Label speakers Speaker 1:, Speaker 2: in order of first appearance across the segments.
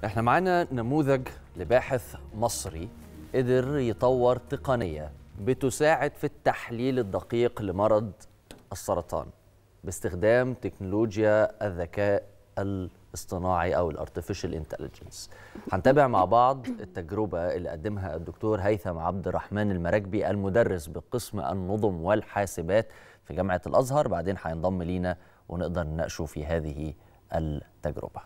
Speaker 1: احنا معانا نموذج لباحث مصري قدر يطور تقنية بتساعد في التحليل الدقيق لمرض السرطان باستخدام تكنولوجيا الذكاء الاصطناعي او الارتفيشال انتليجنس هنتابع مع بعض التجربه اللي قدمها الدكتور هيثم عبد الرحمن المراكبي المدرس بقسم النظم والحاسبات في جامعه الازهر بعدين هينضم لينا ونقدر نناقشه في هذه التجربه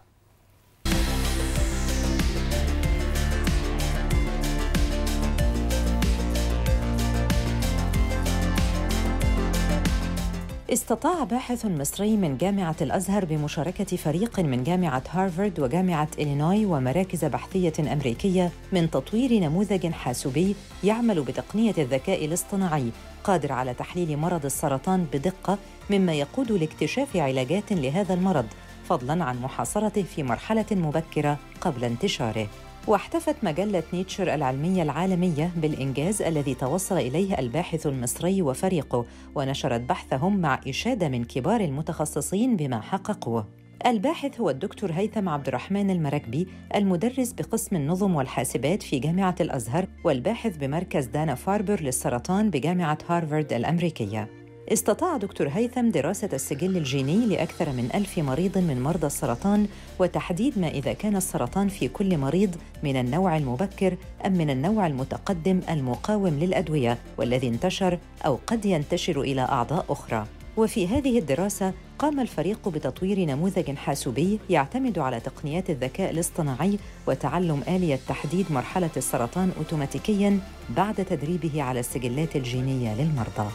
Speaker 2: استطاع باحث مصري من جامعة الأزهر بمشاركة فريق من جامعة هارفارد وجامعة إلينوي ومراكز بحثية أمريكية من تطوير نموذج حاسوبي يعمل بتقنية الذكاء الاصطناعي قادر على تحليل مرض السرطان بدقة مما يقود لاكتشاف علاجات لهذا المرض فضلاً عن محاصرته في مرحلة مبكرة قبل انتشاره واحتفت مجلة نيتشر العلمية العالمية بالإنجاز الذي توصل إليه الباحث المصري وفريقه ونشرت بحثهم مع إشادة من كبار المتخصصين بما حققوه الباحث هو الدكتور هيثم عبد الرحمن المراكبي المدرس بقسم النظم والحاسبات في جامعة الأزهر والباحث بمركز دانا فاربر للسرطان بجامعة هارفارد الأمريكية استطاع دكتور هيثم دراسة السجل الجيني لأكثر من ألف مريض من مرضى السرطان وتحديد ما إذا كان السرطان في كل مريض من النوع المبكر أم من النوع المتقدم المقاوم للأدوية والذي انتشر أو قد ينتشر إلى أعضاء أخرى وفي هذه الدراسة قام الفريق بتطوير نموذج حاسوبي يعتمد على تقنيات الذكاء الاصطناعي وتعلم آلية تحديد مرحلة السرطان أوتوماتيكياً بعد تدريبه على السجلات الجينية للمرضى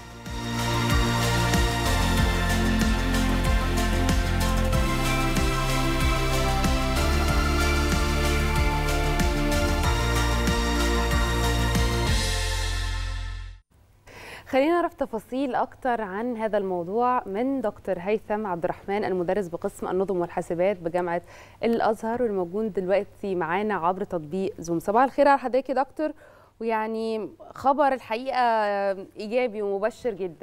Speaker 3: خلينا نعرف تفاصيل أكتر عن هذا الموضوع من دكتور هيثم عبد الرحمن المدرس بقسم النظم والحاسبات بجامعة الأزهر والموجود دلوقتي معانا عبر تطبيق زوم صباح الخير على حضرتك يا دكتور ويعني خبر الحقيقة إيجابي ومبشر جدا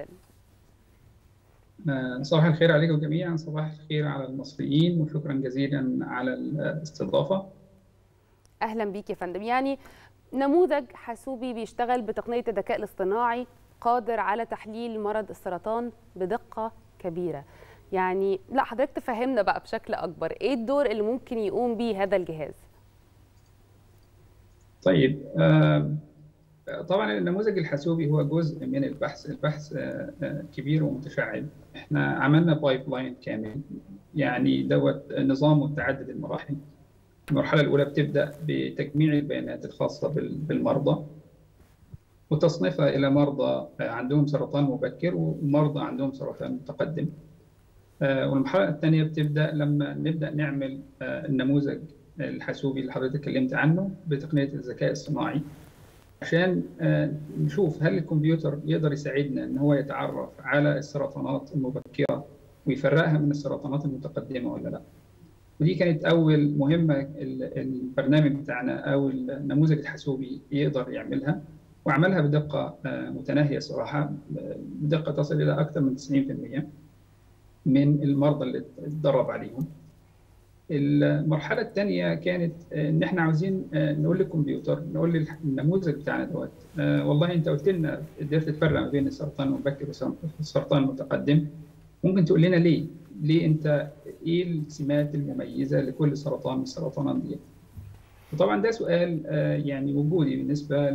Speaker 4: صباح الخير عليكم جميعا صباح الخير على المصريين وشكرا جزيلا على الاستضافة
Speaker 3: أهلا بيك يا فندم يعني نموذج حاسوبي بيشتغل بتقنية الذكاء الاصطناعي قادر على تحليل مرض السرطان بدقة كبيرة يعني لا حضرتك تفهمنا بقى بشكل أكبر إيه الدور اللي ممكن يقوم به هذا الجهاز
Speaker 4: طيب طبعا النموذج الحاسوبي هو جزء من البحث البحث كبير ومتشعب احنا عملنا بايب لاين كامل يعني دوت نظام متعدد المراحل المرحلة الأولى بتبدأ بتجميع البيانات الخاصة بالمرضى وتصنيفها إلى مرضى عندهم سرطان مبكر ومرضى عندهم سرطان متقدم والمرحلة الثانية بتبدأ لما نبدأ نعمل النموذج الحاسوبي اللي حضرتك اتكلمت عنه بتقنية الذكاء الصناعي عشان نشوف هل الكمبيوتر يقدر يساعدنا ان هو يتعرف على السرطانات المبكرة ويفرقها من السرطانات المتقدمة ولا لا ودي كانت أول مهمة البرنامج بتاعنا أو النموذج الحاسوبي يقدر يعملها وعملها بدقة متناهية صراحة بدقة تصل إلى أكثر من 90% من المرضى اللي اتدرب عليهم المرحلة الثانية كانت إن إحنا عاوزين نقول للكمبيوتر نقول للنموذج بتاعنا دوت والله أنت قلت لنا قدرت تفرق ما بين السرطان المبكر والسرطان المتقدم ممكن تقول لنا ليه؟ ليه أنت إيه السمات المميزة لكل سرطان من السرطانات دي؟ وطبعا ده سؤال يعني وجودي بالنسبه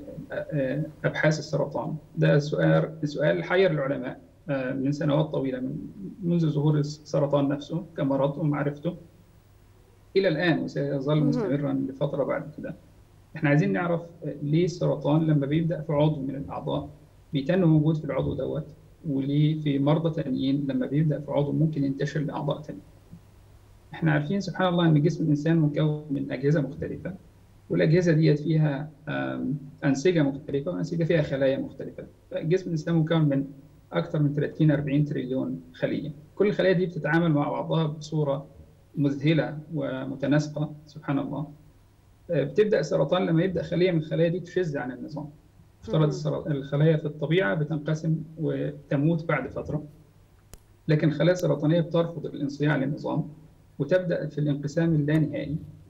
Speaker 4: لابحاث السرطان ده سؤال سؤال حير العلماء من سنوات طويله من منذ ظهور السرطان نفسه كمرض ومعرفته الى الان وسيظل مستمرا لفتره بعد كده احنا عايزين نعرف ليه السرطان لما بيبدا في عضو من الاعضاء بيتنه موجود في العضو دوت وليه في مرضى تانيين لما بيبدا في عضو ممكن ينتشر لاعضاء تانية احنا عارفين سبحان الله ان جسم الانسان مكون من اجهزه مختلفه والاجهزه ديت فيها انسجه مختلفه وانسجه فيها خلايا مختلفه جسم الانسان مكون من اكثر من 30 40 تريليون خليه كل الخلايا دي بتتعامل مع بعضها بصوره مذهله ومتناسقه سبحان الله بتبدا السرطان لما يبدا خليه من الخلايا دي تشذ عن النظام افترض الخلايا في الطبيعه بتنقسم وتموت بعد فتره لكن الخلايا السرطانيه بترفض الانصياع للنظام وتبدا في الانقسام اللانهائي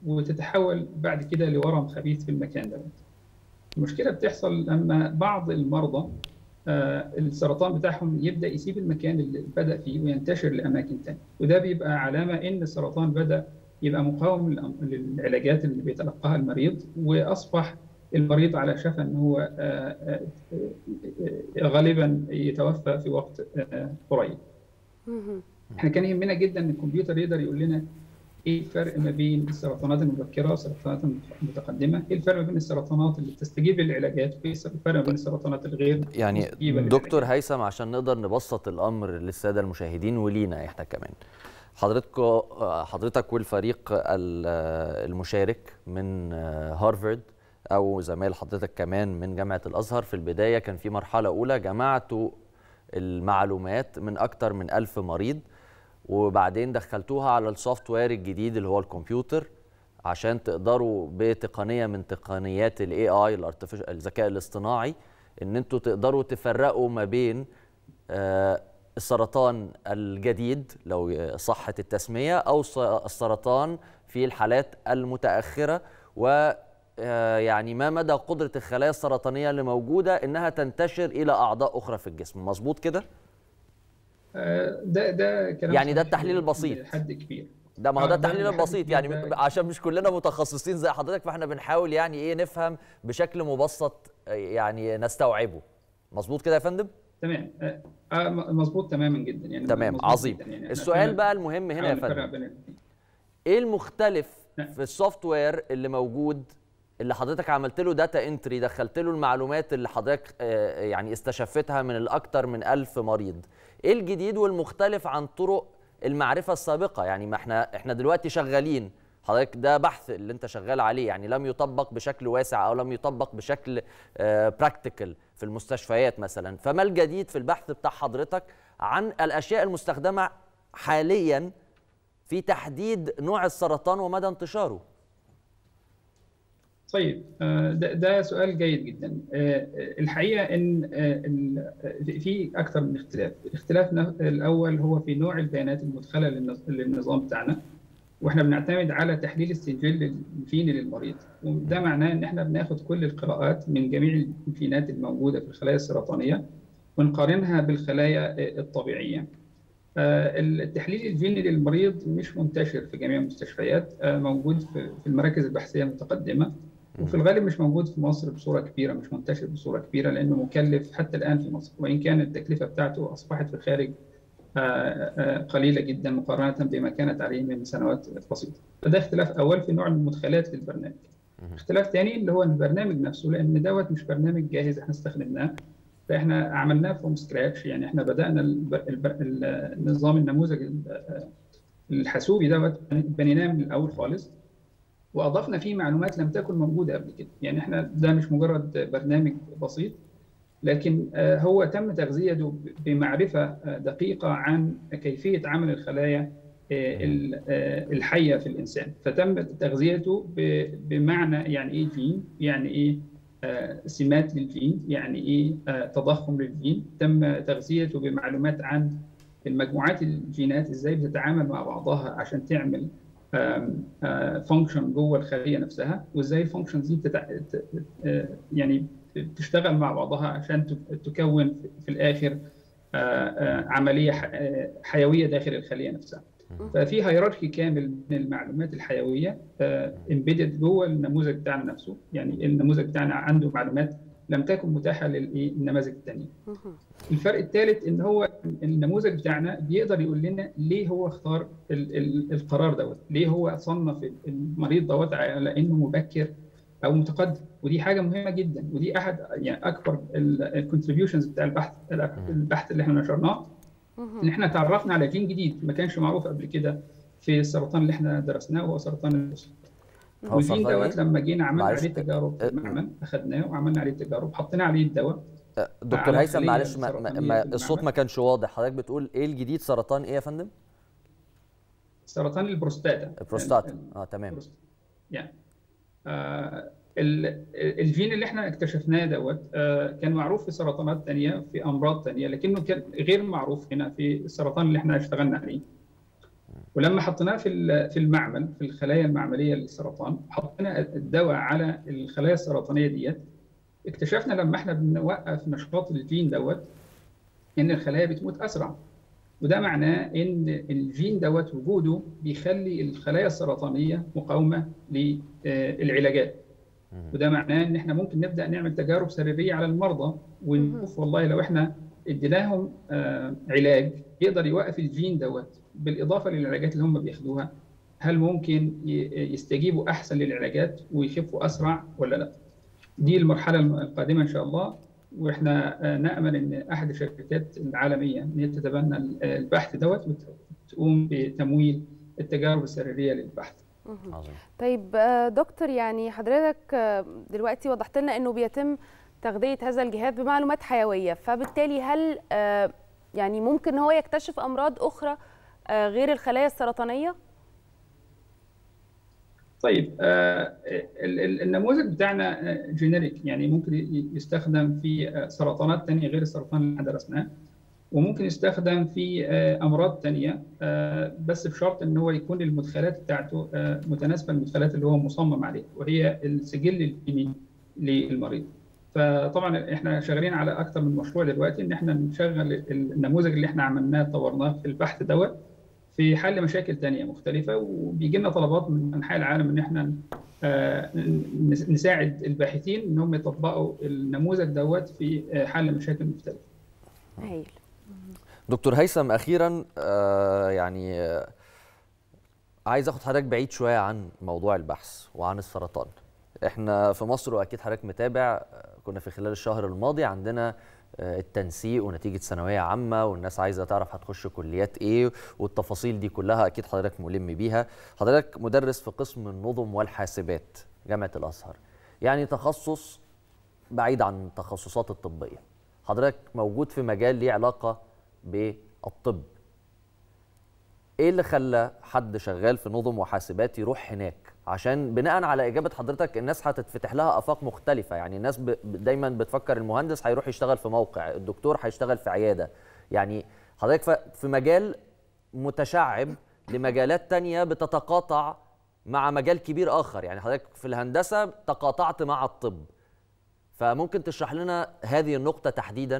Speaker 4: وتتحول بعد كده لورم خبيث في المكان دوت المشكله بتحصل لما بعض المرضى آه، السرطان بتاعهم يبدا يسيب المكان اللي بدا فيه وينتشر لاماكن ثانيه وده بيبقى علامه ان السرطان بدا يبقى مقاوم للأم- للعلاجات اللي بيتلقاها المريض واصبح المريض على شفا ان هو آه، آه، آه، غالبا يتوفى في وقت آه، قريب
Speaker 3: مهم.
Speaker 4: احنا كان يهمنا جدا ان الكمبيوتر يقدر يقول لنا ايه الفرق ما بين السرطانات المبكره والسرطانات المتقدمه؟ ايه الفرق ما بين السرطانات اللي بتستجيب للعلاجات وايه الفرق ما بين السرطانات الغير
Speaker 1: يعني
Speaker 4: مستجيبة
Speaker 1: دكتور
Speaker 4: للعلاجات؟
Speaker 1: هيثم عشان نقدر نبسط الامر للساده المشاهدين ولينا احنا كمان حضرتك حضرتك والفريق ال- المشارك من هارفارد او زمايل حضرتك كمان من جامعه الازهر في البدايه كان في مرحله اولى جمعتوا المعلومات من اكتر من ألف مريض وبعدين دخلتوها على السوفت وير الجديد اللي هو الكمبيوتر عشان تقدروا بتقنيه من تقنيات الاي اي الذكاء الاصطناعي ان انتوا تقدروا تفرقوا ما بين آه، السرطان الجديد لو صحت التسميه او الس- السرطان في الحالات المتاخره و آه، يعني ما مدى قدره الخلايا السرطانيه اللي موجوده انها تنتشر الى اعضاء اخرى في الجسم مظبوط كده
Speaker 4: آه، ده ده كلام
Speaker 1: يعني ده
Speaker 4: صحيح
Speaker 1: التحليل البسيط.
Speaker 4: لحد كبير
Speaker 1: ده ما هو
Speaker 4: آه،
Speaker 1: ده
Speaker 4: ده
Speaker 1: التحليل
Speaker 4: لحد
Speaker 1: البسيط
Speaker 4: كبير
Speaker 1: يعني
Speaker 4: ده-
Speaker 1: م- عشان مش كلنا متخصصين زي حضرتك فاحنا بنحاول يعني ايه نفهم بشكل مبسط آه، يعني نستوعبه مظبوط كده يا فندم
Speaker 4: تمام آه، آه، مظبوط تماما جدا يعني
Speaker 1: تمام
Speaker 4: مظبوط
Speaker 1: عظيم
Speaker 4: جداً. يعني إحنا
Speaker 1: السؤال
Speaker 4: فعلاً
Speaker 1: بقى المهم هنا يا
Speaker 4: بنحاول نفرق
Speaker 1: فندم
Speaker 4: بين الاثنين.
Speaker 1: ايه المختلف
Speaker 4: نعم.
Speaker 1: في السوفت وير اللي موجود اللي حضرتك عملت له داتا انتري دخلت له المعلومات اللي حضرتك آه، يعني استشفتها من الاكثر من ألف مريض ايه الجديد والمختلف عن طرق المعرفه السابقه يعني ما احنا احنا دلوقتي شغالين حضرتك ده بحث اللي انت شغال عليه يعني لم يطبق بشكل واسع او لم يطبق بشكل براكتيكال في المستشفيات مثلا فما الجديد في البحث بتاع حضرتك عن الاشياء المستخدمه حاليا في تحديد نوع السرطان ومدى انتشاره
Speaker 4: طيب آه، ده, ده سؤال جيد جدا آه، آه، الحقيقه ان آه، ال- آه، في اكثر من اختلاف الاختلاف نف- الاول هو في نوع البيانات المدخله للنظ- للنظام بتاعنا واحنا بنعتمد على تحليل السجل الفيني للمريض وده معناه ان احنا بناخد كل القراءات من جميع الفينات الموجوده في الخلايا السرطانيه ونقارنها بالخلايا آه، الطبيعيه آه، التحليل الفيني للمريض مش منتشر في جميع المستشفيات آه، موجود في في المراكز البحثيه المتقدمه وفي الغالب مش موجود في مصر بصوره كبيره مش منتشر بصوره كبيره لانه مكلف حتى الان في مصر وان كان التكلفه بتاعته اصبحت في الخارج آه، آه، قليله جدا مقارنه بما كانت عليه من سنوات بسيطه فده اختلاف اول في نوع المدخلات للبرنامج اختلاف ثاني اللي هو البرنامج نفسه لان دوت مش برنامج جاهز احنا استخدمناه فاحنا عملناه فروم سكراتش يعني احنا بدانا الب- الب- النظام النموذج ال- الحاسوبي دوت بنيناه من الاول خالص واضفنا فيه معلومات لم تكن موجوده قبل كده يعني احنا ده مش مجرد برنامج بسيط لكن آه، هو تم تغذيته بمعرفه آه، دقيقه عن كيفيه عمل الخلايا آه، ال- آه، الحيه في الانسان فتم تغذيته ب- بمعنى يعني ايه جين يعني ايه آه، سمات للجين يعني ايه آه، تضخم للجين تم تغذيته بمعلومات عن المجموعات الجينات ازاي بتتعامل مع بعضها عشان تعمل فانكشن جوه الخليه نفسها وازاي الفانكشنز دي بتتع... ت- آه، يعني تشتغل مع بعضها عشان تك- تكون في الاخر آه، آه، عمليه ح- آه، حيويه داخل الخليه نفسها ففي هيراركي كامل من المعلومات الحيويه امبيدد جوه النموذج بتاعنا نفسه يعني النموذج بتاعنا عنده معلومات لم تكن متاحه للنماذج الثانية
Speaker 3: مهم.
Speaker 4: الفرق الثالث ان هو النموذج بتاعنا بيقدر يقول لنا ليه هو اختار ال ال القرار دوت ليه هو صنف المريض دوت على انه مبكر او متقدم ودي حاجه مهمه جدا ودي احد يعني اكبر الكونتريبيوشنز بتاع البحث البحث اللي احنا نشرناه
Speaker 3: مهم.
Speaker 4: ان احنا تعرفنا على جين جديد ما كانش معروف قبل كده في السرطان اللي احنا درسناه وهو سرطان البروستات
Speaker 1: هو
Speaker 4: والجين
Speaker 1: سرطان
Speaker 4: دوت
Speaker 1: إيه؟
Speaker 4: لما جينا عملنا
Speaker 1: معلش.
Speaker 4: عليه تجارب
Speaker 1: أه.
Speaker 4: في المعمل اخذناه وعملنا عليه تجارب حطينا عليه الدواء
Speaker 1: آه، دكتور
Speaker 4: على
Speaker 1: هيثم
Speaker 4: الخلية
Speaker 1: معلش ما ما
Speaker 4: السرطانية
Speaker 1: ما
Speaker 4: في
Speaker 1: الصوت
Speaker 4: المعمل.
Speaker 1: ما كانش واضح حضرتك بتقول ايه الجديد سرطان ايه يا فندم
Speaker 4: سرطان البروستاتا
Speaker 1: البروستاتا اه تمام
Speaker 4: البروستاتا. يعني آه ال- الجين اللي احنا اكتشفناه دوت آه كان معروف في سرطانات تانية في امراض تانية لكنه كان غير معروف هنا في السرطان اللي احنا اشتغلنا عليه ولما حطيناه في في المعمل في الخلايا المعمليه للسرطان حطينا الدواء على الخلايا السرطانيه ديت اكتشفنا لما احنا بنوقف نشاط الجين دوت ان الخلايا بتموت اسرع وده معناه ان الجين دوت وجوده بيخلي الخلايا السرطانيه مقاومه للعلاجات وده معناه ان احنا ممكن نبدا نعمل تجارب سريريه على المرضى ونشوف والله لو احنا اديناهم علاج يقدر يوقف الجين دوت بالاضافه للعلاجات اللي هم بياخدوها هل ممكن يستجيبوا احسن للعلاجات ويخفوا اسرع ولا لا؟ دي المرحله القادمه ان شاء الله واحنا نامل ان احد الشركات العالميه ان هي تتبنى البحث دوت وتقوم بتمويل التجارب السريريه للبحث.
Speaker 3: عظيم. طيب دكتور يعني حضرتك دلوقتي وضحت لنا انه بيتم تغذيه هذا الجهاز بمعلومات حيويه فبالتالي هل يعني ممكن هو يكتشف امراض اخرى غير الخلايا السرطانيه؟
Speaker 4: طيب آه النموذج بتاعنا جينيريك يعني ممكن يستخدم في سرطانات ثانيه غير السرطان اللي احنا درسناه وممكن يستخدم في آه امراض ثانيه آه بس بشرط ان هو يكون المدخلات بتاعته متناسبه للمدخلات اللي هو مصمم عليها وهي السجل الجيني للمريض. فطبعا احنا شغالين على اكثر من مشروع دلوقتي ان احنا نشغل النموذج اللي احنا عملناه طورناه في البحث دوت في حل مشاكل تانية مختلفة وبيجي لنا طلبات من أنحاء العالم إن إحنا نساعد الباحثين إن هم يطبقوا النموذج دوت في حل مشاكل مختلفة.
Speaker 3: هايل.
Speaker 1: دكتور هيثم أخيرا يعني عايز اخد حضرتك بعيد شويه عن موضوع البحث وعن السرطان احنا في مصر واكيد حضرتك متابع كنا في خلال الشهر الماضي عندنا التنسيق ونتيجه ثانويه عامه والناس عايزه تعرف هتخش كليات ايه والتفاصيل دي كلها اكيد حضرتك ملم بيها حضرتك مدرس في قسم النظم والحاسبات جامعه الازهر يعني تخصص بعيد عن التخصصات الطبيه حضرتك موجود في مجال ليه علاقه بالطب ايه اللي خلى حد شغال في نظم وحاسبات يروح هناك عشان بناء على اجابه حضرتك الناس هتتفتح لها افاق مختلفه يعني الناس ب... دايما بتفكر المهندس هيروح يشتغل في موقع الدكتور هيشتغل في عياده يعني حضرتك في مجال متشعب لمجالات تانية بتتقاطع مع مجال كبير اخر يعني حضرتك في الهندسه تقاطعت مع الطب فممكن تشرح لنا هذه النقطه تحديدا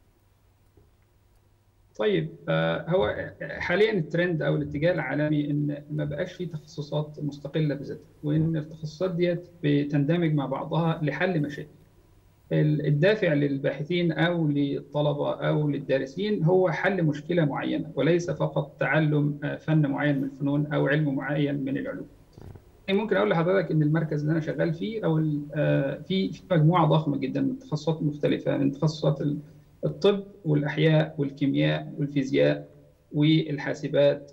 Speaker 4: طيب هو حاليا الترند او الاتجاه العالمي ان ما بقاش في تخصصات مستقله بذاتها وان التخصصات ديت بتندمج مع بعضها لحل مشاكل. الدافع للباحثين او للطلبه او للدارسين هو حل مشكله معينه وليس فقط تعلم فن معين من الفنون او علم معين من العلوم. ممكن اقول لحضرتك ان المركز اللي انا شغال فيه او في في مجموعه ضخمه جدا من التخصصات المختلفه من تخصصات الطب والاحياء والكيمياء والفيزياء والحاسبات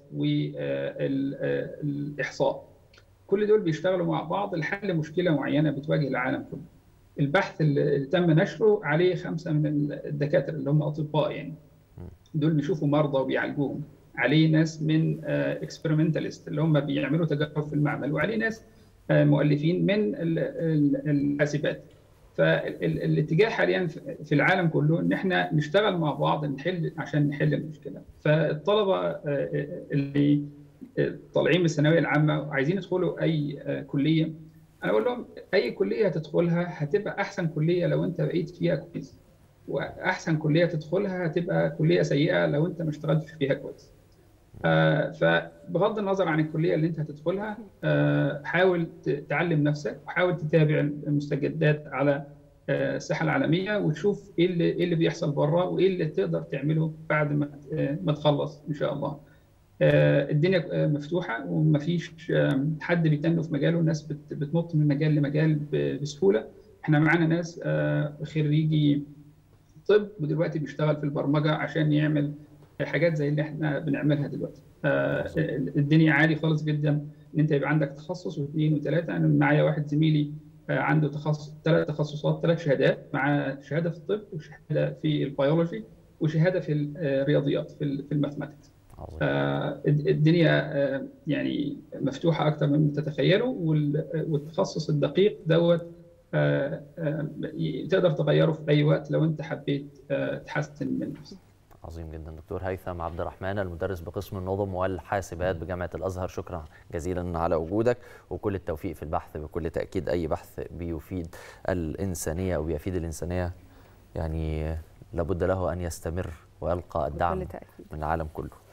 Speaker 4: والاحصاء كل دول بيشتغلوا مع بعض لحل مشكله معينه بتواجه العالم كله البحث اللي تم نشره عليه خمسه من الدكاتره اللي هم اطباء يعني دول بيشوفوا مرضى وبيعالجوهم عليه ناس من اكسبيرمنتاليست اللي هم بيعملوا تجارب في المعمل وعليه ناس مؤلفين من الحاسبات فالاتجاه حاليا في العالم كله ان احنا نشتغل مع بعض نحل عشان نحل المشكله فالطلبه اللي طالعين من الثانويه العامه وعايزين يدخلوا اي كليه انا اقول لهم اي كليه هتدخلها هتبقى احسن كليه لو انت بقيت فيها كويس واحسن كليه تدخلها هتبقى كليه سيئه لو انت ما اشتغلتش فيها كويس آه فبغض النظر عن الكليه اللي انت هتدخلها آه حاول تعلم نفسك وحاول تتابع المستجدات على آه الساحه العالميه وتشوف ايه اللي ايه اللي بيحصل بره وايه اللي تقدر تعمله بعد ما ما تخلص ان شاء الله. الدنيا مفتوحه ومفيش حد بيتنه في مجاله الناس بتنط من مجال لمجال بسهوله احنا معانا ناس خريجي طب ودلوقتي بيشتغل في البرمجه عشان يعمل حاجات زي اللي احنا بنعملها دلوقتي آه الدنيا عادي خالص جدا ان انت يبقى عندك تخصص واثنين وثلاثه انا معايا واحد زميلي آه عنده تخصص ثلاث تخصصات ثلاث شهادات مع شهاده في الطب وشهاده في البيولوجي وشهاده في الرياضيات في في الماثماتكس آه الدنيا آه يعني مفتوحه اكثر مما تتخيلوا والتخصص الدقيق دوت آه آه تقدر تغيره في اي وقت لو انت حبيت آه تحسن من نفسك
Speaker 1: عظيم جدا دكتور هيثم عبد الرحمن المدرس بقسم النظم والحاسبات بجامعه الازهر شكرا جزيلا على وجودك وكل التوفيق في البحث بكل تاكيد اي بحث بيفيد الانسانيه او بيفيد الانسانيه يعني لابد له ان يستمر ويلقى الدعم
Speaker 3: بكل تأكيد.
Speaker 1: من العالم كله